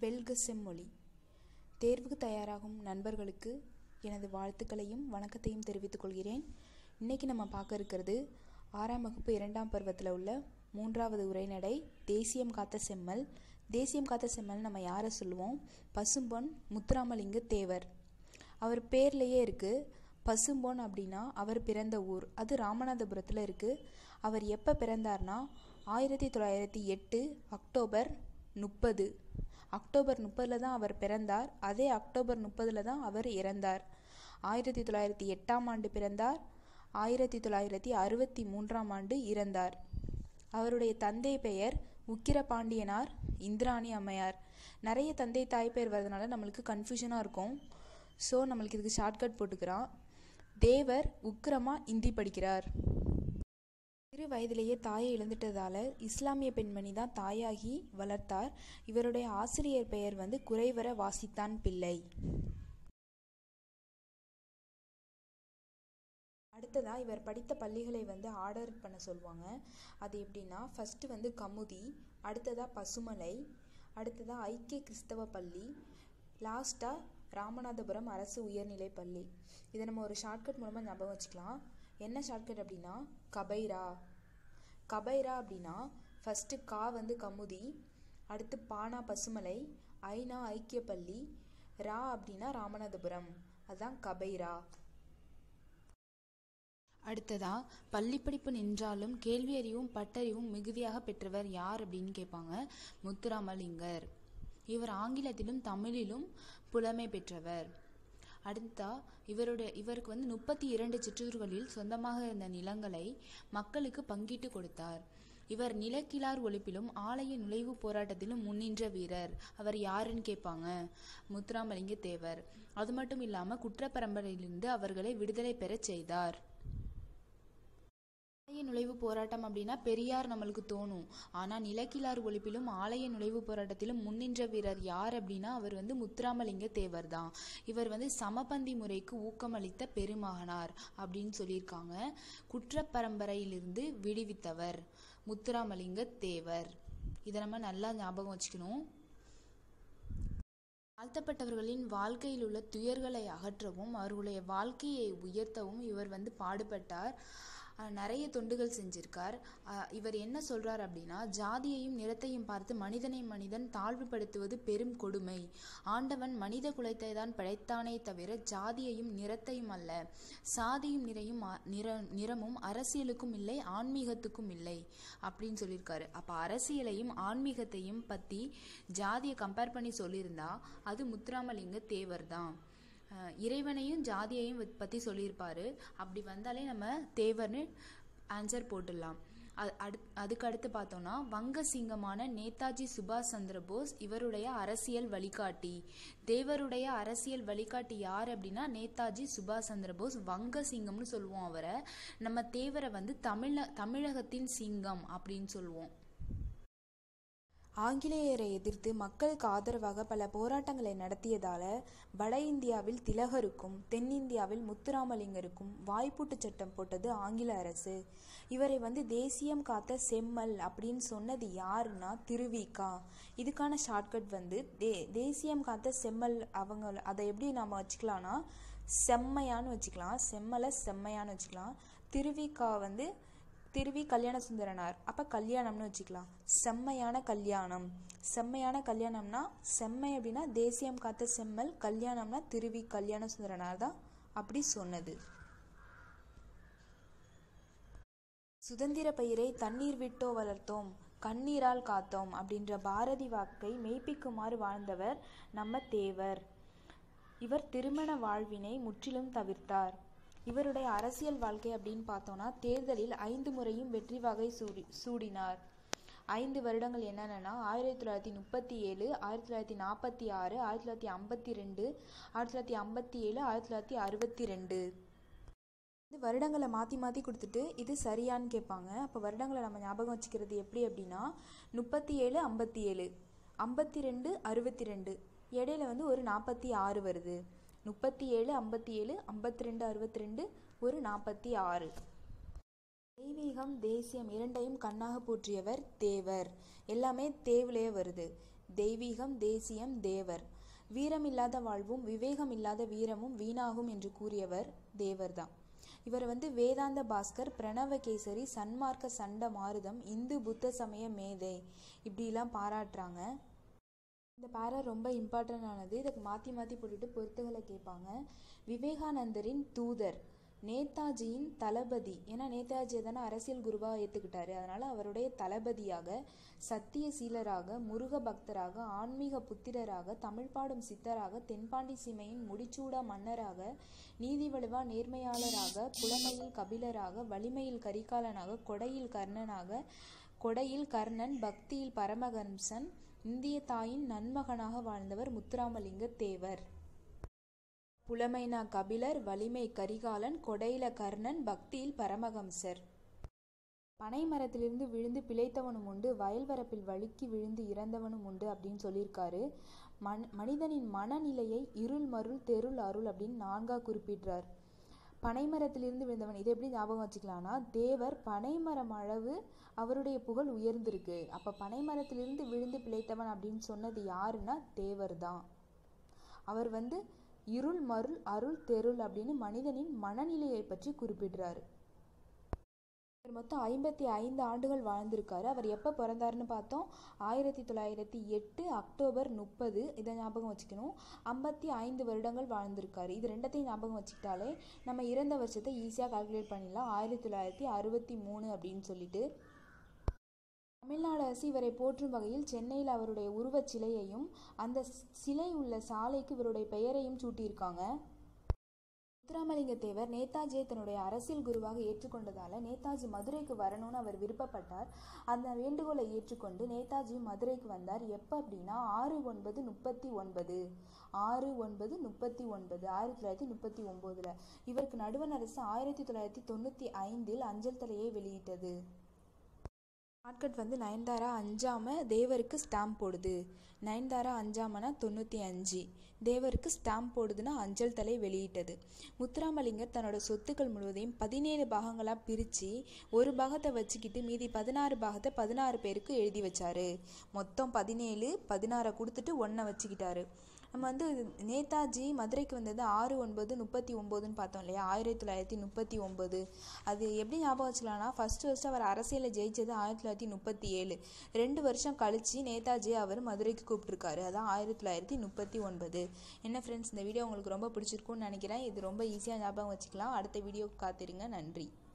வெல்க செம்மொழி தேர்வுக்கு தயாராகும் நண்பர்களுக்கு எனது வாழ்த்துக்களையும் வணக்கத்தையும் தெரிவித்துக் கொள்கிறேன் இன்னைக்கு நம்ம பார்க்க இருக்கிறது ஆறாம் வகுப்பு இரண்டாம் பருவத்தில் உள்ள மூன்றாவது உரைநடை தேசியம் காத்த செம்மல் தேசியம் காத்த செம்மல் நம்ம யாரை சொல்லுவோம் பசும்பொன் முத்துராமலிங்க தேவர் அவர் பேர்லேயே இருக்குது பசும்பொன் அப்படின்னா அவர் பிறந்த ஊர் அது ராமநாதபுரத்தில் இருக்குது அவர் எப்போ பிறந்தார்னா ஆயிரத்தி தொள்ளாயிரத்தி எட்டு அக்டோபர் முப்பது அக்டோபர் முப்பதில் தான் அவர் பிறந்தார் அதே அக்டோபர் முப்பதில் தான் அவர் இறந்தார் ஆயிரத்தி தொள்ளாயிரத்தி எட்டாம் ஆண்டு பிறந்தார் ஆயிரத்தி தொள்ளாயிரத்தி அறுபத்தி மூன்றாம் ஆண்டு இறந்தார் அவருடைய தந்தை பெயர் உக்கிரபாண்டியனார் இந்திராணி அம்மையார் நிறைய தந்தை தாய் பெயர் வரதுனால நம்மளுக்கு கன்ஃபியூஷனாக இருக்கும் ஸோ நம்மளுக்கு இதுக்கு ஷார்ட்கட் போட்டுக்கிறான் தேவர் உக்கிரமா இந்தி படிக்கிறார் சிறு வயதிலேயே தாயை இழந்துட்டதால இஸ்லாமிய பெண்மணி தான் தாயாகி வளர்த்தார் இவருடைய ஆசிரியர் பெயர் வந்து குறைவர வாசித்தான் பிள்ளை அடுத்ததா இவர் படித்த பள்ளிகளை வந்து ஆர்டர் பண்ண சொல்லுவாங்க அது எப்படின்னா ஃபஸ்ட்டு வந்து கமுதி அடுத்ததா பசுமலை அடுத்ததா ஐக்கிய கிறிஸ்தவ பள்ளி லாஸ்ட்டாக ராமநாதபுரம் அரசு உயர்நிலை பள்ளி இதை நம்ம ஒரு ஷார்ட்கட் மூலமாக ஞாபகம் வச்சுக்கலாம் என்ன ஷார்ட்கட் அப்படின்னா கபைரா கபைரா அப்படின்னா ஃபஸ்ட்டு கா வந்து கமுதி அடுத்து பானா பசுமலை ஐனா ஐக்கிய பள்ளி ரா அப்படின்னா ராமநாதபுரம் அதுதான் கபைரா அடுத்ததா பள்ளிப்படிப்பு நின்றாலும் கேள்வி அறிவும் பட்டறிவும் மிகுதியாக பெற்றவர் யார் அப்படின்னு கேட்பாங்க முத்துராமலிங்கர் இவர் ஆங்கிலத்திலும் தமிழிலும் புலமை பெற்றவர் அடுத்தா இவருடைய இவருக்கு வந்து முப்பத்தி இரண்டு சிற்றூர்களில் சொந்தமாக இருந்த நிலங்களை மக்களுக்கு பங்கிட்டு கொடுத்தார் இவர் நிலக்கிழார் ஒழிப்பிலும் ஆலய நுழைவு போராட்டத்திலும் முன்னின்ற வீரர் அவர் யாருன்னு கேட்பாங்க முத்துராமலிங்க தேவர் அது மட்டும் இல்லாமல் குற்றப்பரம்பரையிலிருந்து அவர்களை விடுதலை பெறச் செய்தார் ஆலய நுழைவு போராட்டம் அப்படின்னா பெரியார் நம்மளுக்கு தோணும் ஆனால் நிலக்கிழார் ஒழிப்பிலும் ஆலய நுழைவு போராட்டத்திலும் முன்னின்ற வீரர் யார் அப்படின்னா அவர் வந்து முத்துராமலிங்க தேவர் தான் இவர் வந்து சமபந்தி முறைக்கு ஊக்கமளித்த பெருமகனார் அப்படின்னு சொல்லியிருக்காங்க குற்றப்பரம்பரையிலிருந்து விடுவித்தவர் முத்துராமலிங்க தேவர் இதை நம்ம நல்லா ஞாபகம் வச்சுக்கணும் தாழ்த்தப்பட்டவர்களின் வாழ்க்கையில் உள்ள துயர்களை அகற்றவும் அவர்களுடைய வாழ்க்கையை உயர்த்தவும் இவர் வந்து பாடுபட்டார் நிறைய தொண்டுகள் செஞ்சிருக்கார் இவர் என்ன சொல்றார் அப்படின்னா ஜாதியையும் நிறத்தையும் பார்த்து மனிதனை மனிதன் தாழ்வுபடுத்துவது பெரும் கொடுமை ஆண்டவன் மனித குலத்தை தான் படைத்தானே தவிர ஜாதியையும் நிறத்தையும் அல்ல சாதியும் நிறையும் நிற நிறமும் அரசியலுக்கும் இல்லை ஆன்மீகத்துக்கும் இல்லை அப்படின்னு சொல்லியிருக்காரு அப்போ அரசியலையும் ஆன்மீகத்தையும் பற்றி ஜாதியை கம்பேர் பண்ணி சொல்லியிருந்தா அது முத்துராமலிங்க தேவர் தான் இறைவனையும் ஜாதியையும் பற்றி சொல்லியிருப்பாரு அப்படி வந்தாலே நம்ம தேவர்னு ஆன்சர் போட்டுடலாம் அடு அதுக்கு அடுத்து பார்த்தோம்னா வங்க சிங்கமான நேதாஜி சுபாஷ் சந்திர போஸ் இவருடைய அரசியல் வழிகாட்டி தேவருடைய அரசியல் வழிகாட்டி யார் அப்படின்னா நேதாஜி சுபாஷ் சந்திர போஸ் வங்க சிங்கம்னு சொல்லுவோம் அவரை நம்ம தேவரை வந்து தமிழ தமிழகத்தின் சிங்கம் அப்படின்னு சொல்லுவோம் ஆங்கிலேயரை எதிர்த்து மக்களுக்கு ஆதரவாக பல போராட்டங்களை நடத்தியதால வட இந்தியாவில் திலகருக்கும் தென்னிந்தியாவில் முத்துராமலிங்கருக்கும் வாய்ப்பூட்டு சட்டம் போட்டது ஆங்கில அரசு இவரை வந்து தேசியம் காத்த செம்மல் அப்படின்னு சொன்னது யாருன்னா திருவிக்கா இதுக்கான ஷார்ட்கட் வந்து தே தேசியம் காத்த செம்மல் அவங்க அதை எப்படி நாம் வச்சுக்கலாம்னா செம்மையான்னு வச்சுக்கலாம் செம்மலை செம்மையான்னு வச்சுக்கலாம் திருவிக்கா வந்து திருவி கல்யாண சுந்தரனார் அப்போ கல்யாணம்னு வச்சுக்கலாம் செம்மையான கல்யாணம் செம்மையான கல்யாணம்னா செம்மை அப்படின்னா தேசியம் காத்த செம்மல் கல்யாணம்னா திருவி கல்யாண சுந்தரனார் தான் அப்படி சொன்னது சுதந்திர பயிரை தண்ணீர் விட்டோ வளர்த்தோம் கண்ணீரால் காத்தோம் அப்படின்ற பாரதி வாக்கை மெய்ப்பிக்குமாறு வாழ்ந்தவர் நம்ம தேவர் இவர் திருமண வாழ்வினை முற்றிலும் தவிர்த்தார் இவருடைய அரசியல் வாழ்க்கை அப்படின்னு பார்த்தோம்னா தேர்தலில் ஐந்து முறையும் வெற்றி வகை சூடி சூடினார் ஐந்து வருடங்கள் என்னென்னா ஆயிரத்தி தொள்ளாயிரத்தி முப்பத்தி ஏழு ஆயிரத்தி தொள்ளாயிரத்தி நாற்பத்தி ஆறு ஆயிரத்தி தொள்ளாயிரத்தி ஐம்பத்தி ரெண்டு ஆயிரத்தி தொள்ளாயிரத்தி ஐம்பத்தி ஏழு ஆயிரத்தி தொள்ளாயிரத்தி அறுபத்தி ரெண்டு இது வருடங்களை மாற்றி மாற்றி கொடுத்துட்டு இது சரியான்னு கேட்பாங்க அப்போ வருடங்களை நம்ம ஞாபகம் வச்சுக்கிறது எப்படி அப்படின்னா முப்பத்தி ஏழு ஐம்பத்தி ஏழு ஐம்பத்தி ரெண்டு அறுபத்தி ரெண்டு இடையில வந்து ஒரு நாற்பத்தி ஆறு வருது முப்பத்தி ஏழு ஐம்பத்தி ஏழு ஐம்பத்தி ரெண்டு அறுபத்தி ரெண்டு ஒரு நாற்பத்தி ஆறு தெய்வீகம் தேசியம் இரண்டையும் கண்ணாக போற்றியவர் தேவர் எல்லாமே தேவிலே வருது தெய்வீகம் தேசியம் தேவர் வீரமில்லாத வாழ்வும் விவேகம் இல்லாத வீரமும் வீணாகும் என்று கூறியவர் தேவர்தான் இவர் வந்து வேதாந்த பாஸ்கர் பிரணவகேசரி சன்மார்க்க சண்ட மாருதம் இந்து புத்த சமய மேதை இப்படிலாம் பாராட்டுறாங்க இந்த பேரா ரொம்ப இம்பார்ட்டண்டானது இதுக்கு மாற்றி மாற்றி போட்டுட்டு பொருத்துகளை கேட்பாங்க விவேகானந்தரின் தூதர் நேதாஜியின் தளபதி ஏன்னா நேதாஜியை தானே அரசியல் குருவாக ஏற்றுக்கிட்டாரு அதனால் அவருடைய தளபதியாக சத்தியசீலராக முருக பக்தராக ஆன்மீக புத்திரராக தமிழ் பாடும் சித்தராக தென்பாண்டி சீமையின் முடிச்சூடா மன்னராக நீதி வலுவா நேர்மையாளராக புலமையில் கபிலராக வலிமையில் கரிகாலனாக கொடையில் கர்ணனாக கொடையில் கர்ணன் பக்தியில் பரமஹம்சன் இந்திய தாயின் நன்மகனாக வாழ்ந்தவர் முத்துராமலிங்க தேவர் புலமைனா கபிலர் வலிமை கரிகாலன் கொடையில கர்ணன் பக்தியில் பரமஹம்சர் பனை மரத்திலிருந்து விழுந்து பிழைத்தவனும் உண்டு வயல் வரப்பில் வழுக்கி விழுந்து இறந்தவனும் உண்டு அப்படின்னு சொல்லியிருக்காரு மன் மனிதனின் மனநிலையை இருள் மருள் தெருள் அருள் அப்படின்னு நான்கா குறிப்பிடுறார் பனைமரத்திலிருந்து விழுந்தவன் இதை எப்படி ஞாபகம் வச்சுக்கலாம்னா தேவர் பனைமரம் அளவு அவருடைய புகழ் உயர்ந்திருக்கு அப்போ பனைமரத்திலிருந்து விழுந்து பிழைத்தவன் அப்படின்னு சொன்னது யாருன்னா தேவர் தான் அவர் வந்து இருள் மருள் அருள் தெருள் அப்படின்னு மனிதனின் மனநிலையை பற்றி குறிப்பிடுறாரு இவர் மொத்தம் ஐம்பத்தி ஐந்து ஆண்டுகள் வாழ்ந்திருக்காரு அவர் எப்போ பிறந்தாருன்னு பார்த்தோம் ஆயிரத்தி தொள்ளாயிரத்தி எட்டு அக்டோபர் முப்பது இதை ஞாபகம் வச்சுக்கணும் ஐம்பத்தி ஐந்து வருடங்கள் வாழ்ந்திருக்காரு இது ரெண்டத்தையும் ஞாபகம் வச்சுக்கிட்டாலே நம்ம இறந்த வருஷத்தை ஈஸியாக கால்குலேட் பண்ணிடலாம் ஆயிரத்தி தொள்ளாயிரத்தி அறுபத்தி மூணு அப்படின்னு சொல்லிட்டு தமிழ்நாடு அரசு இவரை போற்றும் வகையில் சென்னையில் அவருடைய உருவச் சிலையையும் அந்த சிலை உள்ள சாலைக்கு இவருடைய பெயரையும் சூட்டியிருக்காங்க முத்துராமலிங்க தேவர் நேதாஜியை தன்னுடைய அரசியல் குருவாக ஏற்றுக்கொண்டதால நேதாஜி மதுரைக்கு வரணும்னு அவர் விருப்பப்பட்டார் அந்த வேண்டுகோளை ஏற்றுக்கொண்டு நேதாஜி மதுரைக்கு வந்தார் எப்போ அப்படின்னா ஆறு ஒன்பது முப்பத்தி ஒன்பது ஆறு ஒன்பது முப்பத்தி ஒன்பது ஆயிரத்தி தொள்ளாயிரத்தி முப்பத்தி ஒம்போதில் இவருக்கு நடுவண் அரசு ஆயிரத்தி தொள்ளாயிரத்தி தொண்ணூற்றி ஐந்தில் அஞ்சல் தலையை வெளியிட்டது ஷார்ட்கட் வந்து நயன்தாரா அஞ்சாம தேவருக்கு ஸ்டாம்ப் போடுது நயன்தாரா அஞ்சாமனா தொண்ணூற்றி அஞ்சு தேவருக்கு ஸ்டாம்ப் போடுதுன்னா அஞ்சல் தலை வெளியிட்டது முத்துராமலிங்கர் தன்னோட சொத்துக்கள் முழுவதையும் பதினேழு பாகங்களாக பிரித்து ஒரு பாகத்தை வச்சுக்கிட்டு மீதி பதினாறு பாகத்தை பதினாறு பேருக்கு எழுதி வச்சாரு மொத்தம் பதினேழு பதினாறை கொடுத்துட்டு ஒன்றை வச்சுக்கிட்டாரு நம்ம வந்து நேதாஜி மதுரைக்கு வந்தது ஆறு ஒன்பது முப்பத்தி ஒம்போதுன்னு பார்த்தோம் இல்லையா ஆயிரத்தி தொள்ளாயிரத்தி முப்பத்தி ஒம்பது அது எப்படி ஞாபகம் வச்சுக்கலாம்னா ஃபஸ்ட்டு ஃபஸ்ட்டு அவர் அரசியலில் ஜெயிச்சது ஆயிரத்தி தொள்ளாயிரத்தி முப்பத்தி ஏழு ரெண்டு வருஷம் கழித்து நேதாஜி அவர் மதுரைக்கு கூப்பிட்ருக்காரு அதான் ஆயிரத்தி தொள்ளாயிரத்தி முப்பத்தி ஒன்பது என்ன ஃப்ரெண்ட்ஸ் இந்த வீடியோ உங்களுக்கு ரொம்ப பிடிச்சிருக்கும்னு நினைக்கிறேன் இது ரொம்ப ஈஸியாக ஞாபகம் வச்சுக்கலாம் அடுத்த வீடியோக்கு காத்திருங்க நன்றி